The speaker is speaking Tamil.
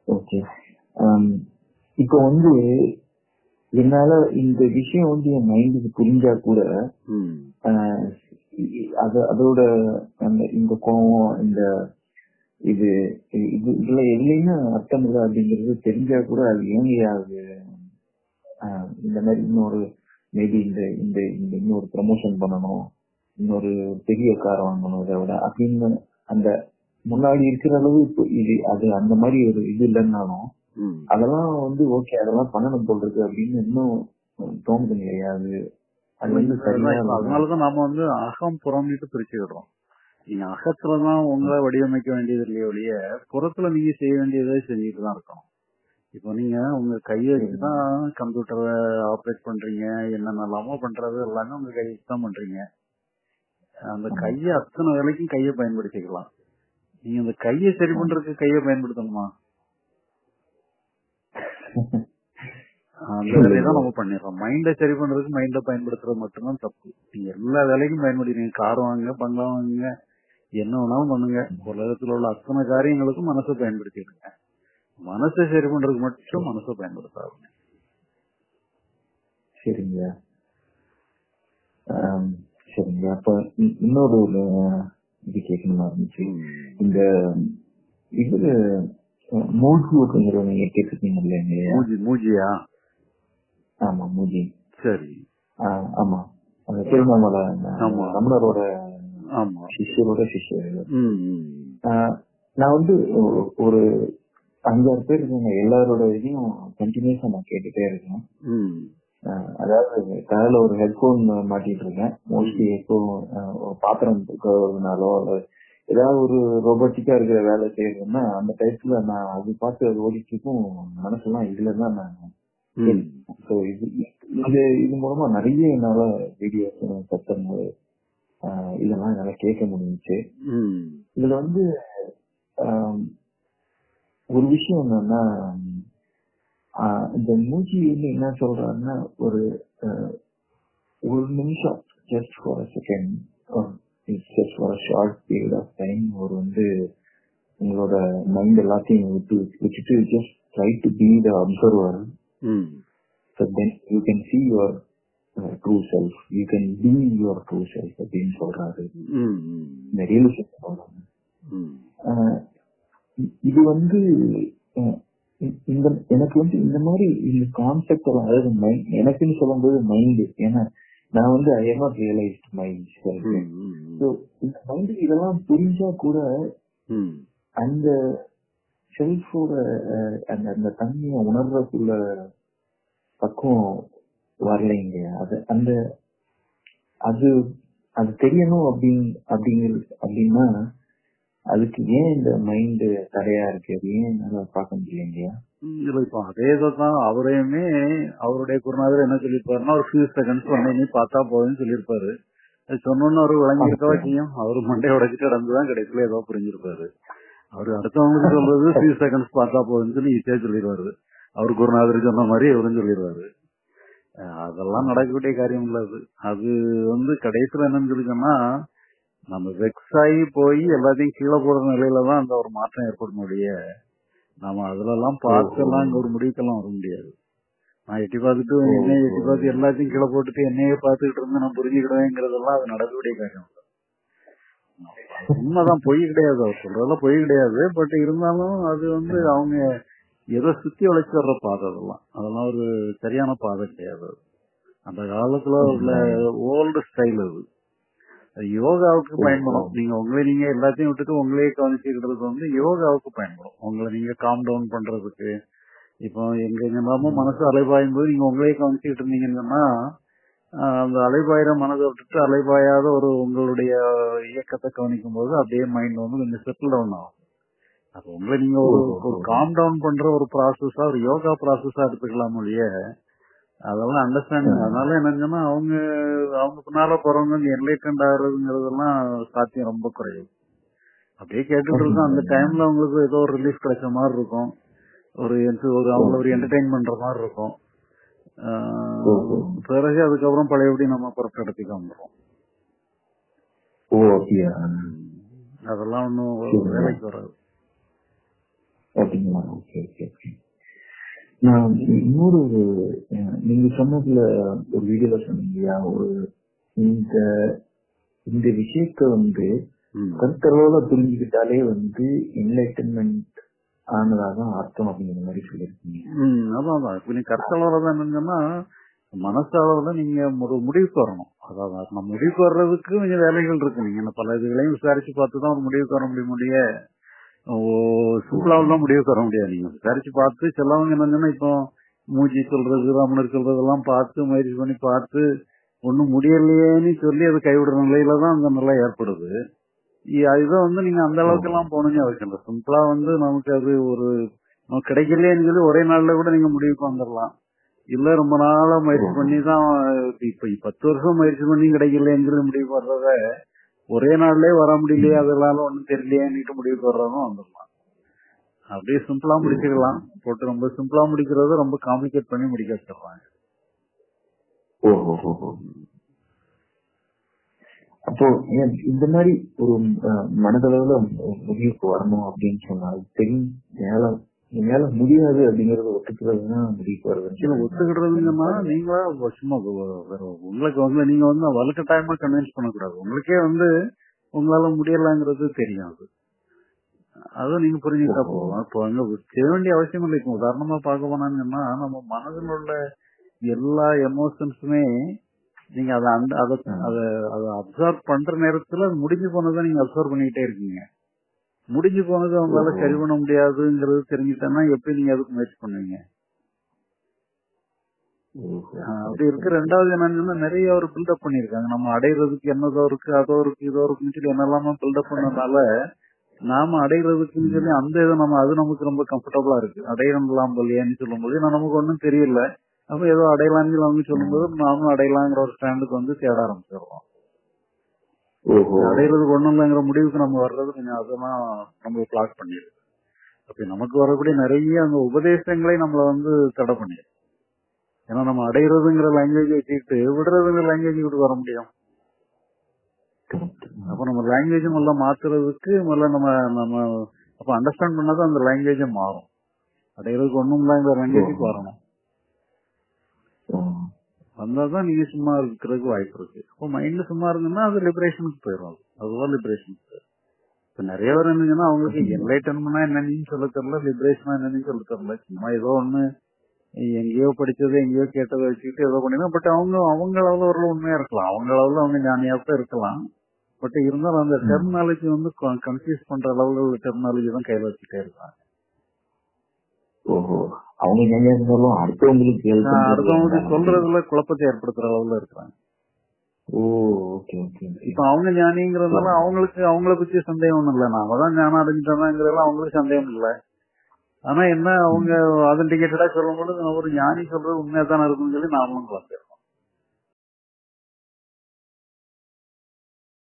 ஓகே இப்போ வந்து என்னால இந்த விஷயம் வந்து என் மைண்டுக்கு புரிஞ்சா கூட ம் ஆஹ் இ- அது அதோட அந்த இந்த கோவம் இந்த இது இது இதுல எதுலையுமே அர்த்தம் இல்லை அப்படிங்கிறது தெரிஞ்சா கூட அது ஏங்க அது ஆஹ் இந்த மாதிரி இன்னொரு மேபி இந்த இந்த இந்த இன்னொரு ப்ரமோஷன் பண்ணணும் இன்னொரு பெரிய கார் வாங்கணும் இதை விட அப்படின்னு அந்த முன்னாடி இருக்கிற அளவு இப்போ இது அது அந்த மாதிரி ஒரு இது இல்லைன்னாலும் ம் அதெல்லாம் வந்து ஓகே அதெல்லாம் பண்ணணும் போல் இருக்கு அப்படின்னு இன்னும் தோணுது இல்லையா அது அது வந்து சரியா இப்ப அதனாலதான் நாம வந்து அகம் புறம்னுட்டு பிரிச்சுக்கிடுறோம் நீங்க அகத்துலதான் உங்களை வடிவமைக்க வேண்டியது இல்லையே ஒழிய புறத்துல நீங்க செய்ய வேண்டியதை செஞ்சுட்டு தான் இருக்கணும் இப்போ நீங்க உங்க கையை வச்சுதான் கம்ப்யூட்டரை ஆப்ரேட் பண்றீங்க என்னென்னலாமோ பண்றது எல்லாமே உங்க கையை தான் பண்றீங்க அந்த கையை அத்தனை வேலைக்கும் கையை பயன்படுத்திக்கலாம் நீங்க அந்த கையை சரி பண்றதுக்கு கையை பயன்படுத்தணுமா அந்த வேலையை தான் நம்ம பண்ணிடுறோம் மைண்டை சரி பண்றதுக்கு மைண்டை பயன்படுத்துறது மட்டும்தான் தப்பு நீங்க எல்லா வேலைக்கும் பயன்படுத்துறீங்க கார் வாங்குங்க பங்களா வாங்குங்க என்ன வேணாலும் பண்ணுங்க உலகத்துல உள்ள அத்தனை காரியங்களுக்கும் மனசை பயன்படுத்திடுங்க மனசை சரி பண்றதுக்கு மட்டும் மனசை பயன்படுத்தாதுங்க சரிங்க ஆம், சரிங்க அப்ப இ- இன்னொரு ஒரு இது கேட்கணுமா இருந்துச்சு இந்த இது மூழ்கி அப்படிங்கிற நீங்க கேட்டிருக்கீங்க இல்லையா மூஜி மூஜியா ஆமா மூஜி சரி ஆஹ் ஆமா அந்த திருவண்ணாமலை ஆமா. ரமணரோட ஆமா சிஷ்யரோட சிஷ்யர் ம், ம். ஆஹ் நான் வந்து ஒ- ஒரு அஞ்சாறு பேர் இருக்காங்க எல்லாரோட இதையும் கண்டினியூஸா நான் கேட்டுட்டே இருக்கேன் ம். ஆஹ் அதாவது காலையில ஒரு ஹெட்போன் மாட்டிட்டு இருக்கேன் மோஸ்ட்லி எப்போ ஆஹ் ஒரு பாத்திரம் கழுவுறதுனாலோ அல்ல ஏதாவது ஒரு ரோபோட்டிக்கா இருக்கிற வேலை செய்யறதுன்னா அந்த டைத்துல நான் அது பார்த்து அது ஓடிட்டு இருக்கும் மனசெல்லாம் இதுல தான் நான் ம். ஸோ இது இது இது மூலமா நிறைய என்னால வீடியோஸ் சத்தங்கள் ஆஹ் இதெல்லாம் என்னால கேட்க முடிஞ்சுச்சு ம். இதுல வந்து ஆம், ஒரு விஷயம் என்னன்னா ஆஹ் இந்த மூச்சு வந்து என்ன சொல்றாருன்னா ஒரு ஆஹ், ஒரு நிமிஷம் just for second just for short period of time ஒரு வந்து உங்களோட மைண்ட் எல்லாத்தையும் விட்டு விட்டுட்டு just try to be the observer hmm. so then you can see your uh, true self you can be your true self அப்படின்னு சொல்றாரு ம். ம். இந்த ரியலிசம் சொல்றாங்க ம். ஆஹ் இ- இது வந்து அஹ், இ- இந்த எனக்கு வந்து இந்த மாதிரி இந்த கான்செப்ட் எல்லாம் அதாவது மைண்ட் எனக்குன்னு சொல்லும்போது மைண்ட் ஏன்னா நான் வந்து I am not realised mind hmm. Hmm. So இந்த மைண்ட் இதெல்லாம் புரிஞ்சா கூட ம். அந்த செல்ஃபோட அந்த அந்த தன்மையை உணர்றதுக்குள்ள பக்குவம் வரலைங்க அது அந்த அது அது தெரியணும் அப்படின்னு அப்படிங்கிறது அப்படின்னா அதுக்கு ஏன் இந்த மைண்ட் தடையா இருக்கு அது ஏன் என்னால பார்க்க முடியலைங்கயா இல்ல இப்போ அதே தான் அவரையுமே அவருடைய குருநாதர் என்ன சொல்லியிருப்பாருன்னா ஒரு ஃபியூ செகண்ட்ஸ் வந்து நீ பார்த்தா போதும்னு சொல்லியிருப்பாரு அது சொன்னோன்னு அவர் விளங்கியிருக்கவா செய்யும் அவர் மண்டையை உடைச்சிட்டு நடந்துதான் கடைசியில ஏதோ புரிஞ்சிருப்பாரு அவரு அடுத்தவங்களுக்கு சொல்றது ஃபியூ செகண்ட்ஸ் பார்த்தா போதும்னு சொல்லி ஈஸியா சொல்லிடுவாரு அவர் குருநாதர் சொன்ன மாதிரி இவரும் சொல்லிடுவாரு அஹ் அதெல்லாம் நடக்கக்கூடிய காரியம் இல்ல அது அது வந்து கடைசியில என்னன்னு சொல்லி சொன்னா நம்ம வெக்ஸ் ஆகி போய் எல்லாத்தையும் கீழே போடுற நிலையில தான் அந்த ஒரு மாற்றம் ஏற்படும் முடிய நாம அதுல எல்லாம் பார்த்து எல்லாம் இங்க ஒரு முடிவுக்கெல்லாம் வர முடியாது நான் எட்டி பார்த்துட்டு என்னைய எட்டி பார்த்து எல்லாத்தையும் கீழே போட்டுட்டு என்னையே பார்த்துக்கிட்டு இருந்து நான் புரிஞ்சுக்கிடுவேங்கிறதெல்லாம் அது நடக்கக்கூடிய காரியம் இல்ல. உண்மைதான் பொய் கிடையாது அவர் சொல்றதெல்லாம் பொய் கிடையாது பட் இருந்தாலும் அது வந்து அவங்க எதை சுத்தி உழைச்சு வர்ற பாதை அதெல்லாம் அதெல்லாம் ஒரு சரியான பாதை கிடையாது அது. அந்த காலத்துல உள்ள ஓல்டு ஸ்டைல் அது அது யோகாவுக்கு பயன்படும் நீங்க உங்களை நீங்க எல்லாத்தையும் விட்டுட்டு உங்களையே கவனிச்சுக்கிறதுக்கு வந்து யோகாவுக்கு பயன்படும் உங்களை நீங்க காம் டவுன் பண்றதுக்கு இப்போ எங்க எங்கெல்லாமோ மனசு அலைபாயும் போது நீங்க உங்களையே கவனிச்சுக்கிட்டு இருந்தீங்கன்னா ஆஹ் அந்த அலைபாயிர மனதை விட்டுட்டு அலைபாயாத ஒரு உங்களுடைய இயக்கத்தை கவனிக்கும் போது அப்படியே மைண்ட் வந்து கொஞ்சம் செட்டில் டவுன் ஆகும் அப்ப உங்களை நீங்க ஒரு ஒரு காம் டவுன் பண்ற ஒரு ப்ராசஸா ஒரு யோகா ப்ராசஸா எடுத்துக்கலாம் ஒழிய அதெல்லாம் அண்டர்ஸ்டாண்டிங் அதனால என்னங்கன்னா அவங்க அவங்க பின்னால போறவங்க இந்த என்லைட்டன்ட் ஆகுறதுங்கிறதெல்லாம் சாத்தியம் ரொம்ப குறைவு அப்படியே கேட்டுட்டு இருக்கோம் அந்த டைம்ல அவங்களுக்கு ஏதோ ஒரு ரிலீஃப் கிடைச்ச மாதிரி இருக்கும் ஒரு ent- ஒரு அவங்கள ஒரு என்டர்டைன் பண்ற மாதிரி இருக்கும் ஆஹ் பிறகு அதுக்கப்புறம் பழையபடி நம்ம பொறுப்பு இடத்துக்கு வந்துடும் ஓ அப்படியா அதெல்லாம் ஒன்றும் வேலைக்கு வராது அப்படிங்களா ஓகே ஓகே ஓகே நான் இன்னொரு ஒரு அஹ், நீங்க சொன்னதுல ஒரு வீடியோல சொன்னீங்க இல்லையா ஒரு இந்த இந்த விஷயத்த வந்து ம். கருத்தளவுல புரிஞ்சுக்கிட்டாலே வந்து என்லைட்டன்மெண்ட் ஆனதாக அர்த்தம் அப்படிங்கிற மாதிரி சொல்லியிருக்கீங்க ம், அதான் அதான் இப்ப நீ கருத்தளவுல தான் என்னங்கன்னா மனசளவுல நீங்க ஒரு முடிவுக்கு வரணும் அதாவது நம்ம முடிவுக்கு வர்றதுக்கு கொஞ்சம் வேலைகள் இருக்கு நீங்க என்ன பல இதுகளையும் விசாரிச்சு பார்த்து தான் ஒரு முடிவுக்கு வர முடிய முடிய சிம்பிளாவெல்லாம் முடிவுக்கு வர முடியாது நீங்க விசாரிச்சு பார்த்து சிலவங்க என்னங்கன்னா இப்போ மூஞ்சி சொல்றது ராமனர் சொல்றதெல்லாம் பார்த்து முயற்சி பண்ணி பார்த்து ஒண்ணும் முடியலையேன்னு சொல்லி அதை கைவிடுற நிலையில தான் அந்த நிலை ஏற்படுது இ- இதை வந்து நீங்க அந்த அளவுக்கு எல்லாம் போகணும்னு அவசியம் இல்லை சிம்பிளா வந்து நமக்கு அது ஒரு நமக்கு கிடைக்கலையேன்னு சொல்லி ஒரே நாள்ல கூட நீங்க முடிவுக்கு வந்துடலாம் இல்ல ரொம்ப நாளா முயற்சி பண்ணி தான் இப்ப பத்து வருஷம் முயற்சி பண்ணி கிடைக்கலையேன்னு சொல்லி முடிவுக்கு வர்றத ஒரே நாள்லயே வர முடியலையே அதெல்லாம் ஒண்ணும் தெரியலையேன்னுட்டு முடிவுக்கு வர்றதும் வந்துடலாம் அப்படியே சிம்பிளா முடிச்சுக்கலாம் போட்டு ரொம்ப சிம்பிளா முடிக்கிறத ரொம்ப காம்ப்ளிகேட் பண்ணி முடிக்க வச்சிடறாங்க ஓஹோ ஓஹோ அப்போ ஏன் இந்த மாதிரி ஒரு அஹ், மனதளவுல ஒரு முடிவுக்கு வரணும் அப்படின்னு சொன்னா அது தெரியும் மேல மேல முடியாது அப்படிங்கறத ஒத்துக்கிறது தான் முடிவுக்கு இல்ல வருதுன்னு ஒத்துக்கிடுறதுங்கன்னா நீங்களா சும்மா வ- வேற உங்களுக்கு வந்து நீங்க வந்து வலுக்கட்டாயமா கன்வின்ஸ் பண்ணக்கூடாது உங்களுக்கே வந்து உங்களால முடியலாங்கிறது தெரியும் அது அதை நீங்க புரிஞ்சுக்கிட்டா போதும் இப்போ அங்க செய்ய வேண்டிய அவசியம் இல்லை இப்போ உதாரணமா பார்க்க போனாங்கன்னா நம்ம மனதில் உள்ள எல்லா எமோஷன்ஸுமே நீங்க அதை அந்த அதை அதை அதை அப்சர்வ் பண்ற நேரத்துல அது முடிஞ்சு போனதை நீங்க அப்சர்வ் பண்ணிக்கிட்டே இருக்கீங்க முடிஞ்சு போனது அவங்களால சரி பண்ண முடியாதுங்கிறது தெரிஞ்சுட்டேன்னா எப்படி நீங்க அதுக்கு முயற்சி பண்ணுவீங்க ஆஹ் அப்படி இருக்கு ரெண்டாவது என்னன்னா நிறைய ஒரு பில்டப் பண்ணிருக்காங்க நம்ம அடையிறதுக்கு என்னதோ இருக்கு அதோ இருக்கு இதோ இருக்குன்னு சொல்லி என்னெல்லாம பில்டப் பண்ணனால நாம அடையிறதுக்குன்னு சொல்லி அந்த இதை நம்ம அது நமக்கு ரொம்ப கம்ஃபர்டபுளா இருக்கு அடையலாம் இல்லையான்னு சொல்லும்போது நான் நமக்கு ஒண்ணும் தெரியல அப்ப ஏதோ அடையலாம்னு சொல்லி அவங்க சொல்லும்போது நாமும் அடையலாங்கிற ஒரு ஸ்டாண்டுக்கு வந்து தேட ஆரம்பிச்சிடுறோம் ஓஹோ அடையிறதுக்கு ஒண்ணும் இல்லைங்கிற முடிவுக்கு நம்ம வர்றது கொஞ்சம் அதெல்லாம் நம்ம பிளாக் பண்ணிடுது அப்ப நமக்கு வரக்கூடிய நிறைய அந்த உபதேசங்களை நம்மள வந்து தடை பண்ணிடுது ஏன்னா நம்ம அடையிறதுங்கிற லாங்குவேஜ் வச்சுக்கிட்டு விடுறதுங்கிற லாங்குவேஜ் விட்டு வர முடியும் அப்ப நம்ம லாங்குவேஜ் முதல்ல மாத்துறதுக்கு முதல்ல நம்ம நம்ம அப்ப அண்டர்ஸ்டாண்ட் பண்ணாதான் அந்த லாங்குவேஜ் மாறும் அடையிறதுக்கு ஒண்ணும் இல்லைங்கிற லாங்குவேஜுக்கு வரணும் வந்தாதான் நீங்க சும்மா இருக்கிறதுக்கு வாய்ப்பு இருக்கு இப்போ மைண்ட்ல சும்மா இருந்ததுன்னா அது லிபரேஷனுக்கு போயிடும் அது அதுதான் லிபரேஷனுக்கு இப்ப நிறைய பேர் என்னங்கன்னா அவங்களுக்கு என்லைட்டன்மெண்ட்னா என்னன்னு சொல்ல தெரியல லிபரேஷனா என்னன்னு சொல்ல தெரியல சும்மா ஏதோ ஒண்ணு எங்கேயோ படிச்சது எங்கேயோ கேட்டதை வச்சுக்கிட்டு ஏதோ பண்ணினா பட் அவங்க அவங்க அளவுல ஒரு உண்மையா இருக்கலாம் அவங்க அளவுல அவங்க ஞானியாப்ப இருக்கலாம் பட் இருந்தாலும் அந்த டெர்மினாலஜி வந்து கன்ஃபியூஸ் பண்ற அளவுல உள்ள டெர்மினாலஜி தான் கையில வச்சுட்டே இருக்காங்க ஓஹோ அவங்க என்ன இருந்தாலும் அடுத்தவங்களுக்கு help நான் பண்றது அடுத்தவங்களுக்கு வேண்டாம். சொல்றதுல குழப்பத்தை ஏற்படுத்துற அளவுல இருக்கிறாங்க ஓ ஓகே ஓகே ஓகே இப்ப அவங்க ஞானிங்கிறதுனால அவங்களுக்கு அவங்கள பத்தி சந்தேகம் ஒண்ணும் இல்ல நாம தான் ஞானம் அடைஞ்சிட்டோம்ங்கிறதுல அவங்களுக்கு சந்தேகம் இல்ல ஆனா என்ன அவங்க அதன்டிகேட்டடா சொல்லும் பொழுது ஒரு ஞானி சொல்றது உண்மையா தானே இருக்கும்னு சொல்லி நாமளும் பார்த்தோம்